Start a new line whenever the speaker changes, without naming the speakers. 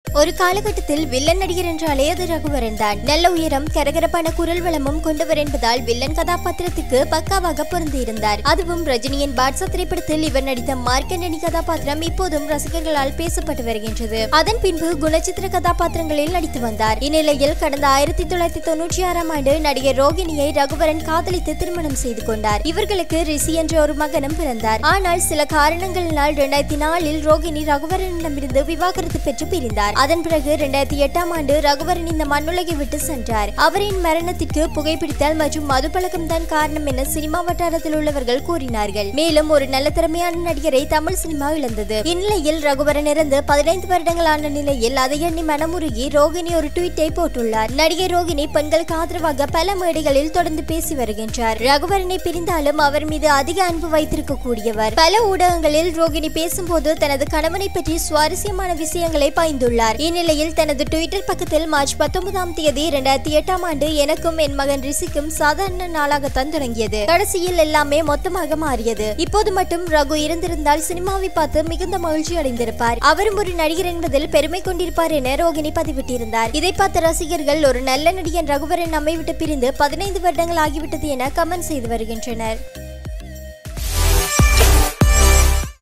ஒரு காலகட்டத்தில் வில்லன் நடிகர் என்றாலே அது ரகுவரன் தான் நல்ல உயரம் கரகரப்பான குரல் வளமும் கொண்டவர் என்பதால் வில்லன் கதாபாத்திரத்துக்கு பக்காவாக பொருந்தியிருந்தார் அதுவும் ரஜினியின் பாட்சா திரைப்படத்தில் இவர் நடித்த மார்க்கண்டனி கதாபாத்திரம் இப்போதும் ரசிகர்களால் பேசப்பட்டு வருகின்றது அதன் பின்பு குணச்சித்திர கதாபாத்திரங்களில் நடித்து வந்தார் இந்நிலையில் கடந்த ஆயிரத்தி தொள்ளாயிரத்தி தொன்னூற்றி ஆறாம் ஆண்டு நடிகர் ரோகிணியை ரகுவரன் காதலித்து திருமணம் செய்து கொண்டார் இவர்களுக்கு ரிஷி என்ற ஒரு மகனும் பிறந்தார் ஆனால் சில காரணங்களினால் இரண்டாயிரத்தி நாலில் ரோகிணி ரகுவரனிடமிருந்து விவாகரத்து பெற்று பிரிந்தார் அதன் பிறகு இரண்டாயிரத்தி எட்டாம் ஆண்டு ரகுவரன் இந்த மண்ணுலகை விட்டு சென்றார் அவரின் மரணத்திற்கு புகைப்பிடித்தல் மற்றும் மது பழக்கம் தான் காரணம் என சினிமா வட்டாரத்தில் உள்ளவர்கள் கூறினார்கள் மேலும் ஒரு நல்ல திறமையான நடிகரை தமிழ் சினிமா இழந்தது இந்நிலையில் ரகுவரன் இறந்து பதினைந்து வருடங்களான நிலையில் அதை எண்ணி மனமுருகி ரோகிணி ஒரு ட்வீட்டை போட்டுள்ளார் நடிகை ரோகிணி பெண்களுக்கு ஆதரவாக பல மேடைகளில் தொடர்ந்து பேசி வருகின்றார் ரகுவரனை பிரிந்தாலும் அவர் மீது அதிக அன்பு வைத்திருக்க கூடியவர் பல ஊடகங்களில் ரோகிணி பேசும்போது தனது கணவனை பற்றி சுவாரஸ்யமான விஷயங்களை பாய்ந்துள்ளார் இந்நிலையில் தனது ட்விட்டர் பக்கத்தில் மார்ச் பத்தொன்பதாம் தேதி இரண்டாயிரத்தி எட்டாம் ஆண்டு எனக்கும் என் மகன் ரிஷிக்கும் சாதாரண நாளாகத்தான் தொடங்கியது கடைசியில் எல்லாமே மொத்தமாக மாறியது இப்போது மட்டும் ரகு இருந்திருந்தால் சினிமாவை பார்த்து மிகுந்த மகிழ்ச்சி அடைந்திருப்பார் அவரும் ஒரு நடிகர் என்பதில் பெருமை கொண்டிருப்பார் என ரோகிணி பதிவிட்டிருந்தார் இதை பார்த்த ரசிகர்கள் ஒரு நல்ல நடிகன் ரகுவரன் நம்மை விட்டு பிரிந்து பதினைந்து வருடங்கள் ஆகிவிட்டது என கமெண்ட் செய்து வருகின்றனர்